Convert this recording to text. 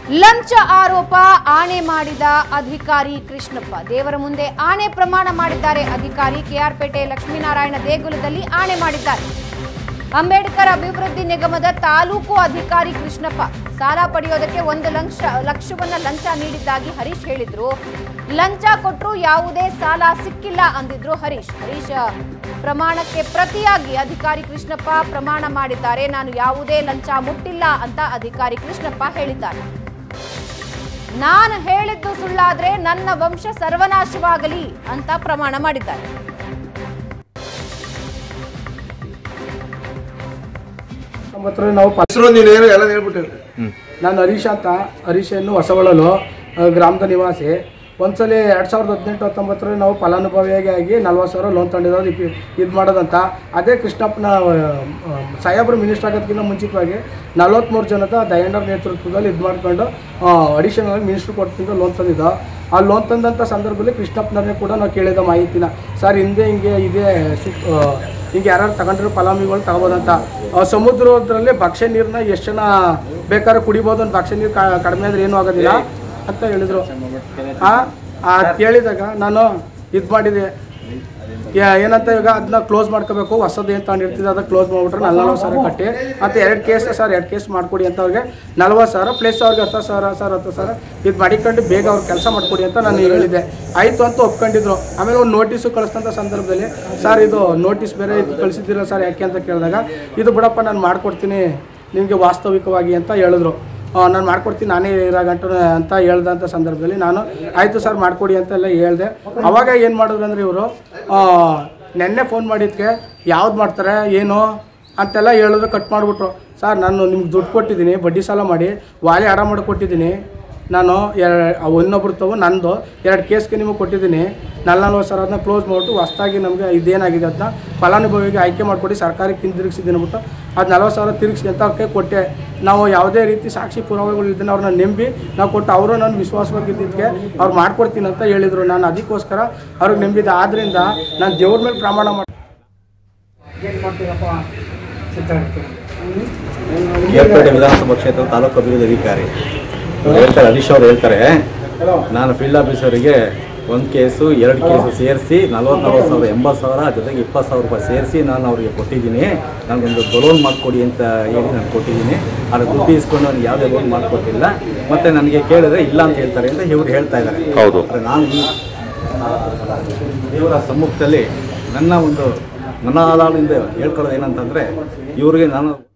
ಲಂಚ ಆರೋಪ ಆಣೆ ಮಾಡಿದ ಅಧಿಕಾರಿ ಕೃಷ್ಣಪ್ಪ ದೇವರ ಮುಂದೆ ಆಣೆ ಪ್ರಮಾಣ ಮಾಡಿದ್ದಾರೆ ಅಧಿಕಾರಿ ಕೆಆರ್ಪೇಟೆ ಲಕ್ಷ್ಮೀನಾರಾಯಣ ದೇಗುಲದಲ್ಲಿ ಆಣೆ ಮಾಡಿದ್ದಾರೆ ಅಂಬೇಡ್ಕರ್ ಅಭಿವೃದ್ಧಿ ನಿಗಮದ ತಾಲೂಕು ಅಧಿಕಾರಿ ಕೃಷ್ಣಪ್ಪ ಸಾಲ ಪಡೆಯೋದಕ್ಕೆ ಒಂದು ಲಕ್ಷ ಲಕ್ಷವನ್ನ ಲಂಚ ನೀಡಿದ್ದಾಗಿ ಹರೀಶ್ ಹೇಳಿದ್ರು ಲಂಚ ಕೊಟ್ಟರು ಯಾವುದೇ ಸಾಲ ಸಿಕ್ಕಿಲ್ಲ ಅಂದಿದ್ರು ಹರೀಶ್ ಹರೀಶ್ ಪ್ರಮಾಣಕ್ಕೆ ಪ್ರತಿಯಾಗಿ ಅಧಿಕಾರಿ ಕೃಷ್ಣಪ್ಪ ಪ್ರಮಾಣ ಮಾಡಿದ್ದಾರೆ ನಾನು ಯಾವುದೇ ಲಂಚ ಮುಟ್ಟಿಲ್ಲ ಅಂತ ಅಧಿಕಾರಿ ಕೃಷ್ಣಪ್ಪ ಹೇಳಿದ್ದಾರೆ ನಾನು ಹೇಳಿದ್ದು ಸುಳ್ಳಾದ್ರೆ ನನ್ನ ವಂಶ ಸರ್ವನಾಶವಾಗಲಿ ಅಂತ ಪ್ರಮಾಣ ಮಾಡಿದ್ದಾರೆ ನಮ್ಮ ಹತ್ರ ನಾವು ಪ- ಹೆಸರು ನೀನೇನು ಎಲ್ಲ ಹೇಳ್ಬಿಟ್ಟಿರಿ ನಾನು ಹರೀಶ್ ಅಂತ ಹರೀಶ್ ಎನ್ನು ಹೊಸವಳಲು ಆ, ಗ್ರಾಮದ ನಿವಾಸಿ ಒಂದ್ಸಲಿ ಎರಡು ಸಾವಿರದ ಹದಿನೆಂಟು ಹತ್ತೊಂಬತ್ತರಲ್ಲಿ ನಾವು ಫಲಾನುಭವಿಯಾಗಿ ಆಗಿ ನಲ್ವತ್ತು ಸಾವಿರ ಲೋನ್ ತಗೊಂಡಿರೋದು ಇದು ಮಾಡೋದಂತ ಅದೇ ಕೃಷ್ಣಪ್ಪನ ಆ, ಸಾಹೇಬ್ರು ಮಿನಿಸ್ಟರ್ ಆಗೋದಕ್ಕಿಂತ ಮುಂಚಿತವಾಗಿ ನಲ್ವತ್ತ್ಮೂರು ಜನದ ದಯಂಡರ್ ನೇತೃತ್ವದಲ್ಲಿ ಇದು ಮಾಡ್ಕೊಂಡು ಅಡಿಷನಲ್ ಆಗಿ ಮಿನಿಸ್ಟ್ರ್ ಕೊಡ್ತಿದ್ದು ಲೋನ್ ತಂದಿದ್ದು ಆ ಲೋನ್ ತಂದಂಥ ಸಂದರ್ಭದಲ್ಲಿ ಕೃಷ್ಣಪ್ಪನವ್ರನ್ನೇ ಕೂಡ ನಾವು ಕೇಳಿದ ಮಾಹಿತಿನ ಸರ್ ಹಿಂದೆ ಹಿಂಗೆ ಇದೆ ಸು ಆ, ಹಿಂಗೆ ಯಾರು ತಗೊಂಡ್ರು ಫಲಾನುಭವಿಗಳು ತಗೋಬೋದಂತ ಆ, ಸಮುದ್ರದಲ್ಲಿ ಭಕ್ಷ್ಯ ನೀರನ್ನ ಎಷ್ಟು ಜನ ಬೇಕಾದ್ರೆ ಕುಡಿಬೋದು ಅಂತ ಭಕ್ಷ್ಯ ನೀರು ಕಡಿಮೆ ಅಂದ್ರೆ ಏನೂ ಆಗೋದಿಲ್ಲ ಅಂತ ಹೇಳಿದರು ಆ ಆ ಕೇಳಿದಾಗ ನಾನು ಇದು ಮಾಡಿದೆ ಯಾ- ಏನಂತ ಈಗ ಅದನ್ನ ಕ್ಲೋಸ್ ಮಾಡ್ಕೋಬೇಕು ಹೊಸದು ಏನು ತಗೊಂಡಿರ್ತಿದ್ದೆ ಅದನ್ನ ಕ್ಲೋಸ್ ಮಾಡಿಬಿಟ್ರೆ ನಲ್ವತ್ತು ಸಾವಿರ ಕಟ್ಟಿ ಮತ್ತು ಎರಡು ಕೇಸ್ ಸರ್ ಎರಡು ಕೇಸ್ ಮಾಡಿಕೊಡಿ ಅಂತ ಅವ್ರಿಗೆ ನಲ್ವತ್ತು ಸಾವಿರ ಪ್ಲಸ್ ಅವ್ರಿಗೆ ಹತ್ತು ಸಾವಿರ ಸರ್ ಹತ್ತು ಸಾವಿರ ಇದು ಮಾಡಿಕೊಂಡು ಬೇಗ ಅವ್ರು ಕೆಲಸ ಮಾಡಿಕೊಡಿ ಅಂತ ನಾನು ಹೇಳಿದೆ ಆಯಿತು ಅಂತ ಒಪ್ಕೊಂಡಿದ್ರು ಆಮೇಲೆ ಒಂದು ನೋಟಿಸು ಕಳಿಸ್ತಂಥ ಸಂದರ್ಭದಲ್ಲಿ ಸರ್ ಇದು ನೋಟಿಸ್ ಬೇರೆ ಇದು ಕಳಿಸಿದ್ದೀರ ಸರ್ ಯಾಕೆ ಅಂತ ಕೇಳಿದಾಗ ಇದು ಬಿಡಪ್ಪ ನಾನು ಮಾಡಿಕೊಡ್ತೀನಿ ನಿಮಗೆ ವಾಸ್ತವಿಕವಾಗಿ ಅಂತ ಹೇಳಿದ್ರು ನಾನು ಮಾಡ್ಕೊಡ್ತೀನಿ ನಾನೇ ಇರಾಗಂಟು ಅಂತ ಹೇಳ್ದಂಥ ಸಂದರ್ಭದಲ್ಲಿ ನಾನು ಆಯಿತು ಸರ್ ಮಾಡಿಕೊಡಿ ಅಂತೆಲ್ಲ ಹೇಳಿದೆ ಅವಾಗ ಏನು ಮಾಡಿದ್ರು ಅಂದರೆ ಇವರು ನೆನ್ನೆ ಫೋನ್ ಮಾಡಿದ್ದಕ್ಕೆ ಯಾವ್ದು ಮಾಡ್ತಾರೆ ಏನು ಅಂತೆಲ್ಲ ಹೇಳಿದ್ರು ಕಟ್ ಮಾಡಿಬಿಟ್ರು ಸರ್ ನಾನು ನಿಮ್ಗೆ ದುಡ್ಡು ಕೊಟ್ಟಿದ್ದೀನಿ ಬಡ್ಡಿ ಸಾಲ ಮಾಡಿ ವಾಲೆ ಅಡ ಮಾಡಿ ಕೊಟ್ಟಿದ್ದೀನಿ ನಾನು ಎರಡು ಇನ್ನೊಬ್ರು ತಗೋ ನಂದು ಎರಡು ಕೇಸ್ಗೆ ನಿಮಗೆ ಕೊಟ್ಟಿದ್ದೀನಿ ನಲ್ ನಲ್ವತ್ತು ಸಾವಿರ ಅದನ್ನ ಕ್ಲೋಸ್ ಮಾಡಿಬಿಟ್ಟು ಹೊಸ್ದಾಗಿ ನಮಗೆ ಇದೇನಾಗಿದೆ ಅದನ್ನ ಫಲಾನುಭವಿಗೆ ಆಯ್ಕೆ ಮಾಡಿಕೊಡಿ ಸರ್ಕಾರಕ್ಕೆ ಹಿಂದಿರುಗಿಸಿದ್ದೀನಿ ಅಂದ್ಬಿಟ್ಟು ಅದು ನಲ್ವತ್ತು ಸಾವಿರ ತಿರುಗಿಸಿ ಅಂತ ಅವ್ರಿಗೆ ಕೊಟ್ಟೆ ನಾವು ಯಾವುದೇ ರೀತಿ ಸಾಕ್ಷಿ ಪುರಾವೆಗಳು ಇದ್ದನ್ನು ಅವ್ರನ್ನ ನಂಬಿ ನಾವು ಕೊಟ್ಟು ಅವರು ನಾನು ವಿಶ್ವಾಸವಾಗಿದ್ದಕ್ಕೆ ಅವ್ರು ಮಾಡ್ಕೊಡ್ತೀನಿ ಅಂತ ಹೇಳಿದರು ನಾನು ಅದಕ್ಕೋಸ್ಕರ ಅವ್ರಿಗೆ ನಂಬಿದ್ದೆ ಆದ್ದರಿಂದ ನಾನು ದೇವ್ರ ಮೇಲೆ ಪ್ರಮಾಣ ಮಾಡಿ ಏನು ಮಾಡ್ತೀರಪ್ಪ ಕೇರ್ಪೇಟೆ ವಿಧಾನಸಭಾ ಕ್ಷೇತ್ರದ ತಾಲೂಕು ಅಭಿವೃದ್ಧಿ ಅಧಿಕಾರಿ ಅವ್ರು ಹೇಳ್ತಾರೆ ಹರೀಶ್ ಅವರು ಹೇಳ್ತಾರೆ ನಾನು ಫೀಲ್ಡ್ ಆಫೀಸರಿಗೆ ಒಂದು ಕೇಸು ಎರಡು ಕೇಸು ಸೇರಿಸಿ ನಲ್ವತ್ತು ನಲ್ವತ್ತು ಸಾವಿರ ಎಂಬತ್ತು ಸಾವಿರ ಜೊತೆಗೆ ಇಪ್ಪತ್ತು ಸಾವಿರ ರೂಪಾಯಿ ಸೇರಿಸಿ ನಾನು ಅವರಿಗೆ ಕೊಟ್ಟಿದ್ದೀನಿ ನನಗೊಂದು ಲೋನ್ ಮಾಡಿಕೊಡಿ ಅಂತ ಹೇಳಿ ನಾನು ಕೊಟ್ಟಿದ್ದೀನಿ ಆದರೆ ದುಡ್ಡು ಇಸ್ಕೊಂಡು ನನಗೆ ಯಾವುದೇ ಲೋನ್ ಮಾಡಿಕೊಟ್ಟಿಲ್ಲ ಮತ್ತು ನನಗೆ ಕೇಳಿದ್ರೆ ಇಲ್ಲ ಅಂತ ಹೇಳ್ತಾರೆ ಅಂತ ಇವರು ಹೇಳ್ತಾ ಇದ್ದಾರೆ ಹೌದು. ಆದರೆ ನಾನು ಈ ದೇವರ ಸಮ್ಮುಖದಲ್ಲಿ ನನ್ನ ಒಂದು ನನ್ನ ಆಧಾರದಿಂದ ಹೇಳ್ಕೊಳ್ಳೋದು ಏನಂತಂದರೆ ಇವರಿಗೆ ನಾನು